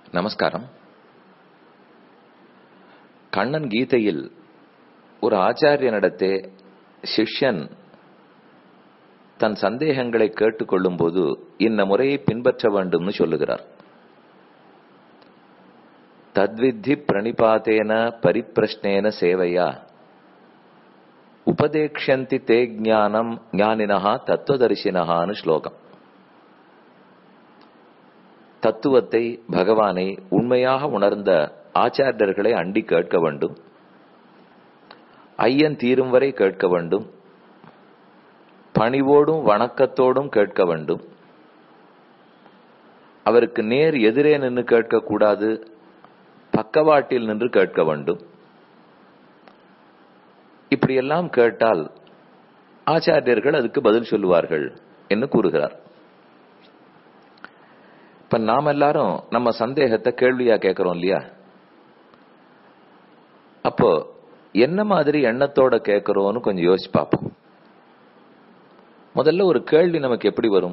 நமஸ்காரம் கண்ணன் கீதையில் ஒரு ஆச்சாரியனிடத்தே சிஷ்யன் தன் சந்தேகங்களை கேட்டுக்கொள்ளும் போது இந்த முறையை பின்பற்ற வேண்டும்னு சொல்லுகிறார் தத்வித்தி பிரணிபாத்தேன பரிப்பிரஷ்னேன சேவையா உபதேக்ஷந்தி தே ஞானம் ஞானினஹா தத்துவதரிசினஹான்னு ஸ்லோகம் தத்துவத்தை பகவானை உண்மையாக உணர்ந்த ஆச்சாரியர்களை அண்டி கேட்க வேண்டும் ஐயன் தீரும் வரை கேட்க வேண்டும் பணிவோடும் வணக்கத்தோடும் கேட்க வேண்டும் அவருக்கு நேர் எதிரே நின்று கேட்கக்கூடாது பக்கவாட்டில் நின்று கேட்க வேண்டும் இப்படியெல்லாம் கேட்டால் ஆச்சாரியர்கள் அதுக்கு பதில் சொல்லுவார்கள் என்று கூறுகிறார் இப்ப நாம் எல்லாரும் நம்ம சந்தேகத்தை கேள்வியா கேட்கிறோம் இல்லையா அப்போ என்ன மாதிரி எண்ணத்தோட கேட்கிறோம்னு கொஞ்சம் யோசிச்சு பார்ப்போம் முதல்ல ஒரு கேள்வி நமக்கு எப்படி வரும்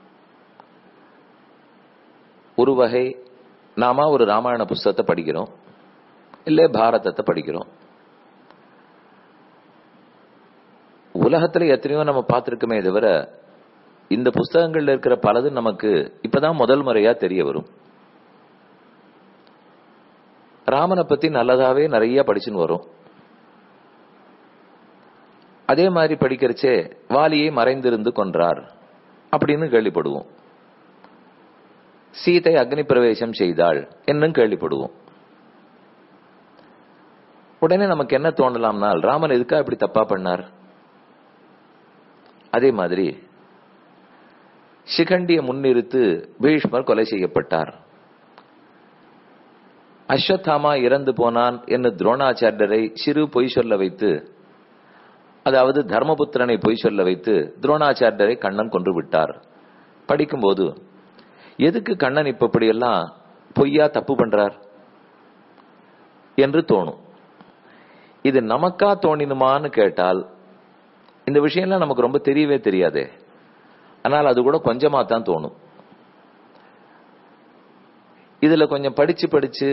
ஒரு வகை நாம ஒரு ராமாயண புஸ்தகத்தை படிக்கிறோம் இல்ல பாரதத்தை படிக்கிறோம் உலகத்துல எத்தனையோ நம்ம பார்த்திருக்கோமே தவிர இந்த புஸ்தகங்கள்ல இருக்கிற பலது நமக்கு இப்பதான் முதல் முறையா தெரிய வரும் ராமனை பத்தி நல்லதாவே நிறைய படிச்சுன்னு வரும் அதே மாதிரி படிக்கிறச்சே வாலியை மறைந்திருந்து கொன்றார் அப்படின்னு கேள்விப்படுவோம் சீதை அக்னி பிரவேசம் செய்தாள் என்னும் கேள்விப்படுவோம் உடனே நமக்கு என்ன தோணலாம்னால் ராமன் எதுக்கா இப்படி தப்பா பண்ணார் அதே மாதிரி சிகண்டிய முன்னிறுத்து பீஷ்மர் கொலை செய்யப்பட்டார் அஸ்வத்தாமா இறந்து போனான் என்று துரோணாச்சாரியரை சிறு பொய் சொல்ல வைத்து அதாவது தர்மபுத்திரனை பொய் சொல்ல வைத்து துரோணாச்சாரியரை கண்ணன் கொன்று விட்டார் படிக்கும்போது எதுக்கு கண்ணன் இப்ப இப்படியெல்லாம் பொய்யா தப்பு பண்றார் என்று தோணும் இது நமக்கா தோணினுமான்னு கேட்டால் இந்த விஷயம்லாம் நமக்கு ரொம்ப தெரியவே தெரியாதே ஆனால் அது கூட கொஞ்சமா தான் தோணும் இதுல கொஞ்சம் படிச்சு படிச்சு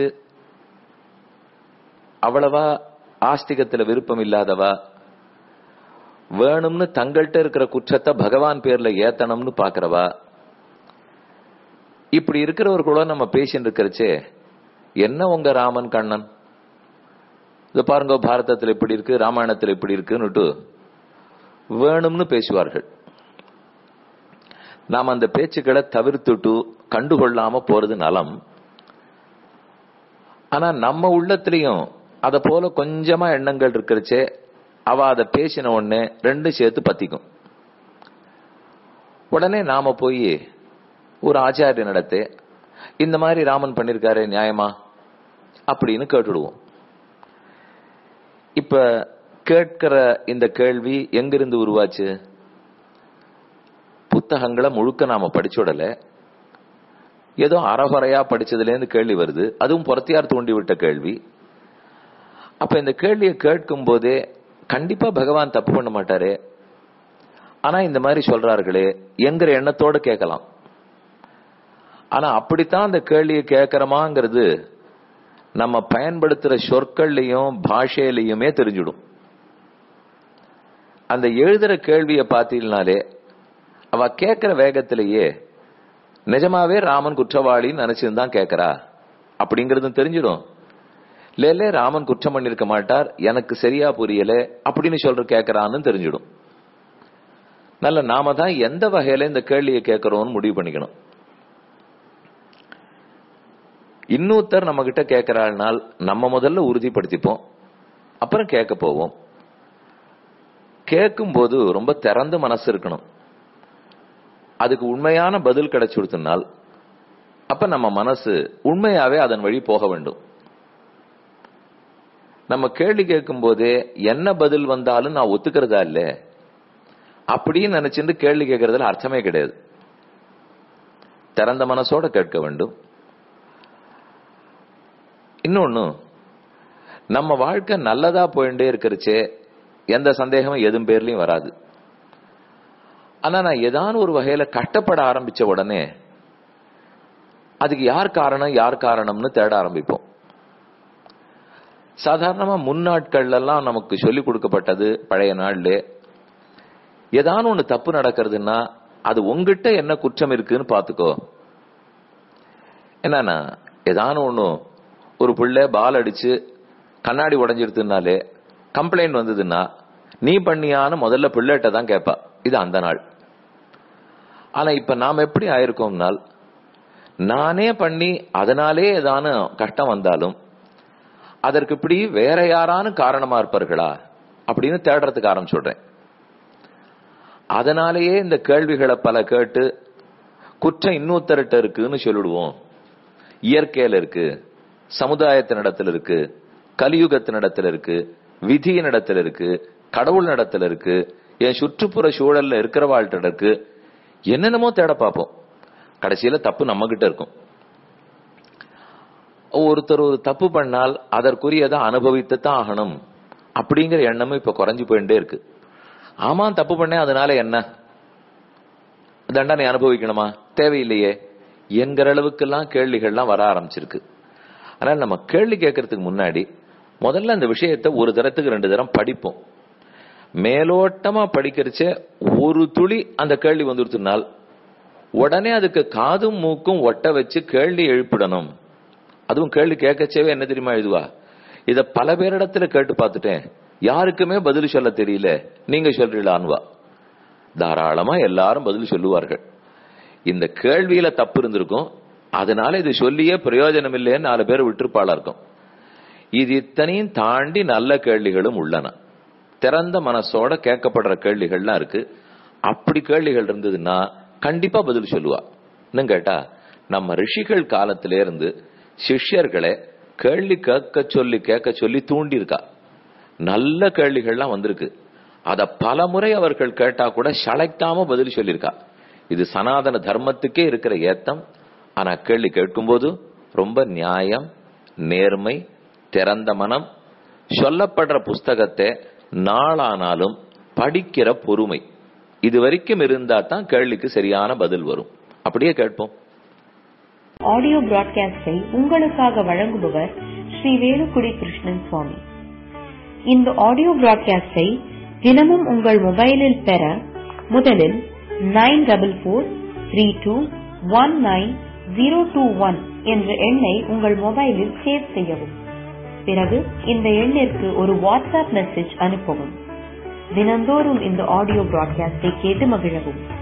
அவ்வளவா ஆஸ்திகத்துல விருப்பம் இல்லாதவா வேணும்னு தங்கள்கிட்ட இருக்கிற குற்றத்தை பகவான் பேர்ல ஏத்தணும்னு பாக்குறவா இப்படி இருக்கிறவர் கூட நம்ம பேசிட்டு இருக்கிறச்சே என்ன உங்க ராமன் கண்ணன் இது பாருங்க பாரதத்தில் இப்படி இருக்கு ராமாயணத்தில் இப்படி இருக்குன்னுட்டு வேணும்னு பேசுவார்கள் நாம் அந்த பேச்சுக்களை தவிர்த்துட்டு கண்டுகொள்ளாம போறது நலம் ஆனா நம்ம உள்ளத்திலையும் அத போல கொஞ்சமா எண்ணங்கள் இருக்கிறச்சே அவ அதை பேசின உடனே ரெண்டு சேர்த்து பத்திக்கும் உடனே நாம போய் ஒரு ஆச்சாரிய நடத்தே இந்த மாதிரி ராமன் பண்ணிருக்காரு நியாயமா அப்படின்னு கேட்டுடுவோம் இப்ப கேட்கிற இந்த கேள்வி எங்கிருந்து உருவாச்சு புத்தகங்களை முழுக்க நாம படிச்சுடல ஏதோ அறகுறையா படிச்சதுல இருந்து கேள்வி வருது அதுவும் புறத்தியார் தூண்டி விட்ட கேள்வி அப்ப இந்த கேள்வியை கேட்கும் போதே கண்டிப்பா பகவான் தப்பு பண்ண மாட்டாரு ஆனா இந்த மாதிரி சொல்றார்களே என்கிற எண்ணத்தோட கேட்கலாம் ஆனா அப்படித்தான் அந்த கேள்வியை கேட்கிறோமாங்கிறது நம்ம பயன்படுத்துற சொற்கள்லயும் பாஷையிலையுமே தெரிஞ்சிடும் அந்த எழுதுற கேள்வியை பார்த்தீங்கனாலே அவ கேட்கிற வேகத்திலேயே நிஜமாவே ராமன் குற்றவாளின்னு நினைச்சிருந்தான் கேட்கறா அப்படிங்கறதும் தெரிஞ்சிடும் லேலே ராமன் குற்றம் பண்ணிருக்க மாட்டார் எனக்கு சரியா புரியல அப்படின்னு சொல்ற கேட்கறான்னு தெரிஞ்சிடும் நல்ல நாம தான் எந்த வகையில இந்த கேள்வியை கேட்கிறோம்னு முடிவு பண்ணிக்கணும் இன்னொருத்தர் நம்ம கிட்ட கேட்கிறாள்னால் நம்ம முதல்ல உறுதிப்படுத்திப்போம் அப்புறம் கேட்க போவோம் கேட்கும் போது ரொம்ப திறந்த மனசு இருக்கணும் அதுக்கு உண்மையான பதில் கிடைச்சுடுத்தினால் அப்ப நம்ம மனசு உண்மையாவே அதன் வழி போக வேண்டும் நம்ம கேள்வி கேட்கும் போதே என்ன பதில் வந்தாலும் நான் ஒத்துக்கிறதா இல்ல அப்படின்னு நினைச்சிட்டு கேள்வி கேட்கறதுல அர்த்தமே கிடையாது திறந்த மனசோட கேட்க வேண்டும் இன்னொன்னு நம்ம வாழ்க்கை நல்லதா போயிட்டே இருக்கிறச்சே எந்த சந்தேகமும் எதுவும் பேர்லயும் வராது ஆனா நான் ஏதான ஒரு வகையில கஷ்டப்பட ஆரம்பிச்ச உடனே அதுக்கு யார் காரணம் யார் காரணம்னு தேட ஆரம்பிப்போம் சாதாரணமா முன்னாட்கள்ல எல்லாம் நமக்கு சொல்லிக் கொடுக்கப்பட்டது பழைய நாள்ல ஏதான ஒண்ணு தப்பு நடக்கிறதுன்னா அது உங்ககிட்ட என்ன குற்றம் இருக்குன்னு பாத்துக்கோ என்னன்னா ஏதான ஒண்ணு ஒரு பிள்ளை பால் அடிச்சு கண்ணாடி உடஞ்சிருத்துனாலே கம்ப்ளைண்ட் வந்ததுன்னா நீ பண்ணியான்னு முதல்ல பிள்ளைகிட்ட தான் கேட்பா இது அந்த நாள் ஆனா இப்ப நாம் எப்படி ஆயிருக்கோம்னால் நானே பண்ணி அதனாலே ஏதான கஷ்டம் வந்தாலும் அதற்கு இப்படி வேற யாரானு காரணமா இருப்பார்களா அப்படின்னு தேடுறதுக்கு ஆரம்பிச்சுடுறேன் அதனாலேயே இந்த கேள்விகளை பல கேட்டு குற்றம் இன்னொருத்தர்கிட்ட இருக்குன்னு சொல்லிடுவோம் இயற்கையில இருக்கு சமுதாயத்தினிடத்துல இருக்கு கலியுகத்தினிடத்துல இருக்கு விதியினிடத்துல இருக்கு கடவுள் நடத்துல இருக்கு என் சுற்றுப்புற சூழல்ல இருக்கிறவாழ்கிட்ட இருக்கு என்னென்னமோ தேட பார்ப்போம் கடைசியில தப்பு நம்ம கிட்ட இருக்கும் ஒருத்தர் ஒரு தப்பு பண்ணால் அதற்குரியதை அனுபவித்து தான் ஆகணும் அப்படிங்கிற எண்ணமும் இப்ப குறைஞ்சு போயிட்டே இருக்கு ஆமா தப்பு பண்ணேன் அதனால என்ன தண்டனை அனுபவிக்கணுமா தேவையில்லையே என்கிற அளவுக்கெல்லாம் கேள்விகள்லாம் வர ஆரம்பிச்சிருக்கு ஆனால் நம்ம கேள்வி கேட்கறதுக்கு முன்னாடி முதல்ல அந்த விஷயத்தை ஒரு தரத்துக்கு ரெண்டு தரம் படிப்போம் மேலோட்டமா படிக்கிறச்ச ஒரு துளி அந்த கேள்வி வந்துருத்துனால் உடனே அதுக்கு காதும் மூக்கும் ஒட்ட வச்சு கேள்வி எழுப்பிடணும் அதுவும் கேள்வி கேட்கச்சேவே என்ன தெரியுமா எழுதுவா இத பல பேரிடத்துல கேட்டு பார்த்துட்டேன் யாருக்குமே பதில் சொல்ல தெரியல நீங்க சொல்றீங்களான்வா தாராளமா எல்லாரும் பதில் சொல்லுவார்கள் இந்த கேள்வியில தப்பு இருந்திருக்கும் அதனால இது சொல்லியே பிரயோஜனம் இல்லைன்னு நாலு பேர் விட்டுருப்பாளா இருக்கும் இது இத்தனையும் தாண்டி நல்ல கேள்விகளும் உள்ளன திறந்த மனசோட கேட்கப்படுற கேள்விகள்லாம் இருக்கு அப்படி கேள்விகள் இருந்ததுன்னா கண்டிப்பா பதில் சொல்லுவா இன்னும் கேட்டா நம்ம ரிஷிகள் காலத்திலே இருந்து சிஷ்யர்களை கேள்வி கேட்க சொல்லி கேட்க சொல்லி தூண்டி இருக்கா நல்ல கேள்விகள்லாம் வந்திருக்கு அத பல முறை அவர்கள் கேட்டா கூட சளைக்காம பதில் சொல்லியிருக்கா இது சனாதன தர்மத்துக்கே இருக்கிற ஏத்தம் ஆனா கேள்வி கேட்கும்போது ரொம்ப நியாயம் நேர்மை திறந்த மனம் சொல்லப்படுற புஸ்தகத்தை நாளானாலும் படிக்கிற பொறுமை இது வரைக்கும் இருந்தா தான் கேள்விக்கு சரியான பதில் வரும் அப்படியே கேட்போம் ஆடியோ பிராட்காஸ்டை உங்களுக்காக வழங்குபவர் ஸ்ரீ வேலுக்குடி கிருஷ்ணன் சுவாமி இந்த ஆடியோ பிராட்காஸ்டை தினமும் உங்கள் மொபைலில் பெற முதலில் nine double four three two one nine zero two one என்ற எண்ணை உங்கள் மொபைலில் சேவ் செய்யவும் பிறகு இந்த எண்ணிற்கு ஒரு வாட்ஸ்அப் மெசேஜ் அனுப்பவும் தினந்தோறும் இந்த ஆடியோ பிராட்காஸ்டை கேட்டு மகிழவும்